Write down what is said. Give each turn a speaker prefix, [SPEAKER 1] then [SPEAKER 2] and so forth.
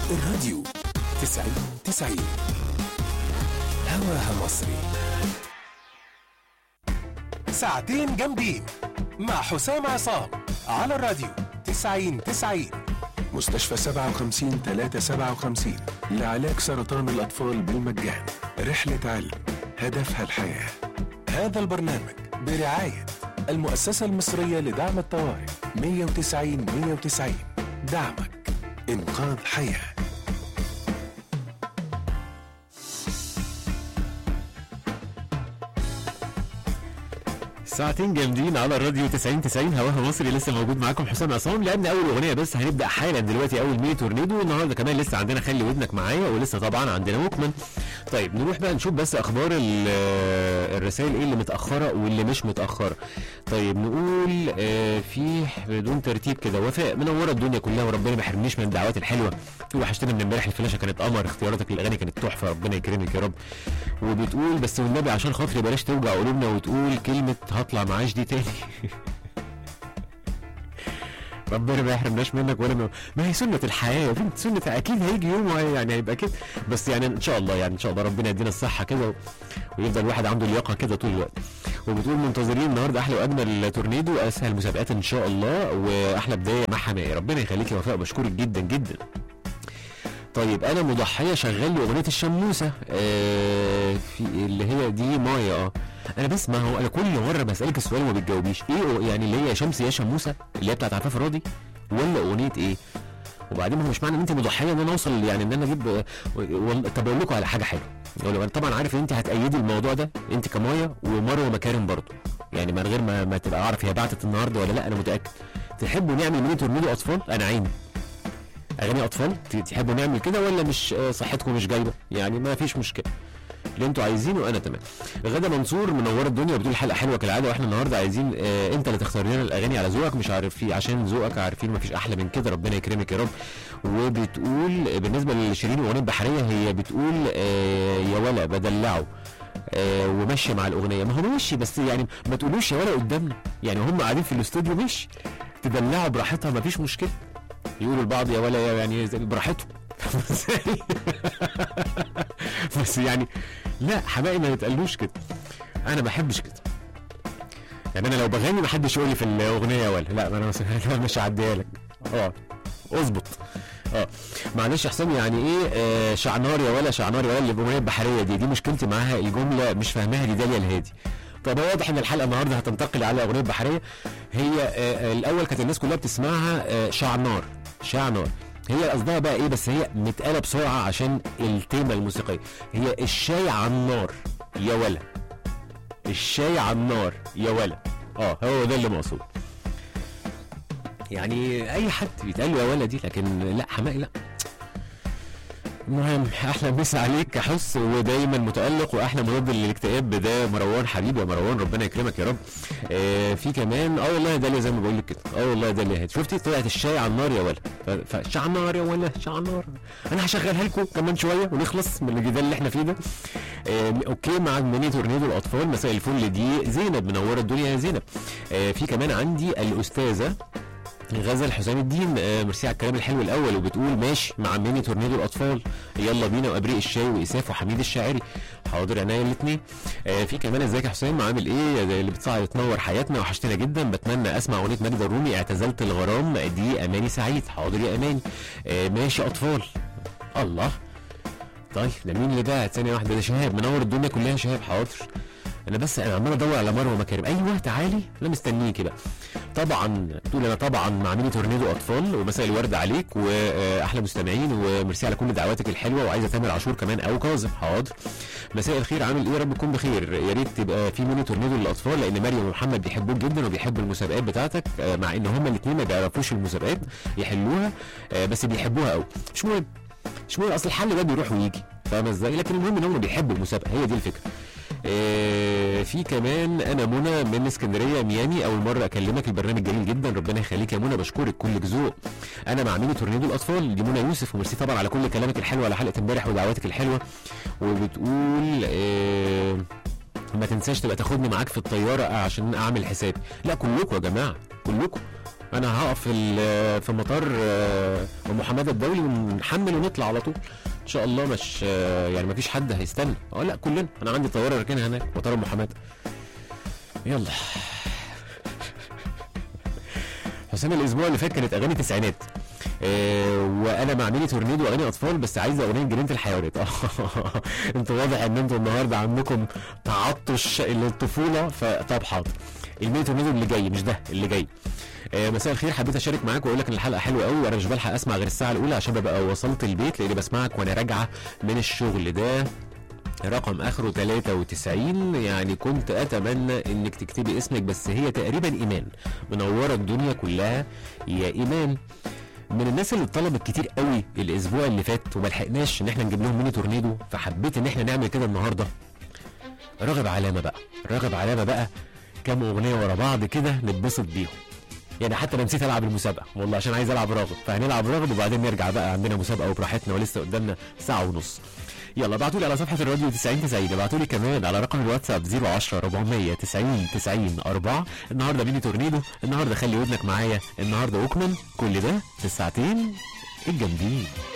[SPEAKER 1] الراديو تسعين تسعين هواها مصري ساعتين جامدين مع حسام عصام على الراديو تسعين تسعين مستشفى سبعة وخمسين تلاتة سبعة وخمسين لعلاج سرطان الأطفال بالمجان رحلة علم هدفها الحياة هذا البرنامج برعاية المؤسسة المصرية لدعم الطوارئ 190 190 دعمك إنقاذ حياه
[SPEAKER 2] ساعتين جامدين على الراديو 90 90 هواها مصري لسه موجود معاكم حسام عصام لان اول اغنيه بس هنبدا حالا دلوقتي اول ميني تورنيدو النهارده كمان لسه عندنا خلي ودنك معايا ولسه طبعا عندنا مكمن طيب نروح بقى نشوف بس اخبار ال- الرسائل ايه اللي متاخره واللي مش متاخره طيب نقول آه، في بدون ترتيب كده وفاء منوره الدنيا كلها وربنا ما يحرمنيش من الدعوات الحلوه في وحشتنا من امبارح الفلاشه كانت قمر اختياراتك للاغاني كانت تحفه ربنا يكرمك يا رب وبتقول بس والنبي عشان خاطري بلاش توجع قلوبنا وتقول كلمه هطلع معاش دي تاني ربنا ما يحرمناش منك ولا ما, ما هي سنه الحياه يا بنت سنه اكيد هيجي يوم وهي- يعني هيبقى كده بس يعني ان شاء الله يعني ان شاء الله ربنا يدينا الصحه كده و- ويفضل الواحد عنده اللياقه كده طول الوقت وبتقول منتظرين النهارده احلى واجمل تورنيدو اسهل مسابقات ان شاء الله واحلى بدايه مع حماقي ربنا يخليك يا وفاء بشكرك جدا جدا طيب انا مضحيه شغال لي اغنيه الشموسه آه في اللي هي دي مايا اه انا بس ما هو انا كل مره بسالك السؤال وما بتجاوبيش ايه أغ- يعني اللي هي يا شمس يا شموسه اللي هي بتاعت عفاف راضي ولا اغنيه ايه وبعدين ما هو مش معنى ان انت مضحيه ان انا اوصل يعني ان انا اجيب آه، وال- طب اقول لكم على حاجه حلوه أقول لكم- انا طبعا عارف ان انت هتأيدي الموضوع ده انت كمايا ومروه مكارم برضه يعني من غير ما, ما تبقى عارف هي بعتت النهارده ولا لا انا متاكد تحبوا نعمل ميني تورنيدو اطفال انا عيني اغاني اطفال ت- تحبوا نعمل كده ولا مش آه، صحتكم مش جايبه يعني ما فيش مشكله اللي انتوا عايزينه انا تمام غدا منصور منوره الدنيا بتقول حلقه حلوه كالعاده واحنا النهارده عايزين آه انت اللي تختار لنا الاغاني على ذوقك مش عارف في عشان ذوقك عارفين ما فيش احلى من كده ربنا يكرمك يا رب وبتقول آه، بالنسبه لشيرين واغنيه بحريه هي بتقول آه يا ولا بدلعه آه وماشيه مع الاغنيه ما هو ماشي بس يعني ما تقولوش يا ولا قدامنا يعني هم قاعدين في الاستوديو ماشي تدلعوا براحتها ما فيش مشكله يقولوا البعض يا ولا يا يعني زي- براحتهم بس يعني لا حماقي ما يتقالوش كده انا ما بحبش كده يعني انا لو بغني ما حدش يقول لي في الاغنيه يا ولا لا ما انا مش- أنا مش هعديها لك اه اظبط اه معلش يا حسام يعني ايه آه شعنار يا ولا شعنار يا ولا اللي الاغنيه البحريه دي دي مشكلتي معاها الجمله مش فاهماها دي داليا الهادي طب هو واضح ان الحلقه النهارده هتنتقل على اغنيه بحريه هي آه آه الاول كانت الناس كلها بتسمعها آه شعنار شعنار هي قصدها بقى ايه بس هي متقاله بسرعه عشان التيمه الموسيقيه هي الشاي على النار يا ولا الشاي على النار يا ولا اه هو ده اللي مقصود يعني اي حد بيتقال له يا ولا دي لكن لا حماقي لا المهم احلى مسا عليك يا حس ودايما متالق واحلى مضاد للاكتئاب ده مروان حبيبي يا مروان ربنا يكرمك يا رب آه في كمان اه والله يا داليا زي ما بقول لك كده اه والله يا داليا هات شفتي طلعت الشاي على النار يا ولا ف- فشع على النار يا ولا شع على النار انا هشغلها لكم كمان شويه ونخلص من الجدال اللي احنا فيه ده آه اوكي مع ميني تورنيدو الاطفال مساء الفل دي زينب منوره الدنيا يا زينب آه في كمان عندي الاستاذه غزل حسام الدين آه ميرسي على الكلام الحلو الاول وبتقول ماشي مع ميني تورنيدو الاطفال يلا بينا وابريق الشاي واساف وحميد الشاعري حاضر عينيا الاثنين آه في كمان ازيك يا حسام عامل ايه ده اللي بتصعد تنور حياتنا وحشتنا جدا بتمنى اسمع اغنيه ماجدة الرومي اعتزلت الغرام دي اماني سعيد حاضر يا اماني آه ماشي اطفال الله طيب ده مين اللي بعت ثانيه واحده ده شهاب منور الدنيا كلها يا شهاب حاضر انا بس انا عمال ادور على مروه مكارم ايوه تعالي انا مستنيكي بقى طبعا تقول انا طبعا مع ميني تورنيدو اطفال ومساء الورد عليك واحلى مستمعين وميرسي على كل دعواتك الحلوه وعايزه تامر عاشور كمان او كاظم حاضر مساء الخير عامل ايه يا رب تكون بخير يا ريت تبقى في ميني تورنيدو للاطفال لان مريم ومحمد بيحبوك جدا وبيحبوا المسابقات بتاعتك آه، مع ان هما الاثنين ما بيعرفوش المسابقات يحلوها آه، بس بيحبوها قوي مش مهم مش مهم اصل الحل ده بيروح ويجي فاهمه ازاي لكن المهم ان هم بيحبوا المسابقه هي دي الفكره آه، في كمان انا منى من اسكندريه ميامي اول مره اكلمك البرنامج جميل جدا ربنا يخليك يا منى بشكرك كل ذوق انا مع ميني تورنيدو الاطفال دي منى يوسف وميرسي طبعا على كل كلامك الحلو على حلقه امبارح ودعواتك الحلوه وبتقول آه ما تنساش تبقى تاخدني معاك في الطياره عشان اعمل حسابي لا كلكم يا جماعه كلكم انا هقف في ال- في مطار آه، ام ام حماده الدولي ونحمل ونطلع على طول ان شاء الله مش آه، يعني مفيش حد هيستنى اه لا كلنا انا عندي طياره راكنها هناك مطار ام حماده يلا حسام الاسبوع اللي فات كانت اغاني تسعينات آه وانا مع ميني تورنيدو واغاني اطفال بس عايزه اغنيه جنينه الحيوانات اه انتوا واضح ان انتوا النهارده عندكم تعطش للطفوله فطب حاضر الميني تورنيدو اللي جاي مش ده اللي جاي آه مساء الخير حبيت اشارك معاك واقول لك ان الحلقه حلوه قوي وانا مش بلحق اسمع غير الساعه الاولى عشان ببقى وصلت البيت لاني بسمعك وانا راجعه من الشغل ده رقم اخره 93 يعني كنت اتمنى انك تكتبي اسمك بس هي تقريبا ايمان منوره الدنيا كلها يا ايمان من الناس اللي طلبت كتير قوي الاسبوع اللي فات وما لحقناش ان احنا نجيب لهم ميني تورنيدو فحبيت ان احنا نعمل كده النهارده راغب علامه بقى راغب علامه بقى كام اغنيه ورا بعض كده نتبسط بيهم يعني حتى انا نسيت العب المسابقه والله عشان عايز العب راغب فهنلعب راغب وبعدين نرجع بقى عندنا مسابقه وبراحتنا ولسه قدامنا ساعه ونص يلا ابعتوا لي على صفحه الراديو 90 90 ابعتوا لي كمان على رقم الواتساب 010 400 90 90 4 النهارده ميني تورنيدو النهارده خلي ودنك معايا النهارده اوكمان كل ده في الساعتين الجامدين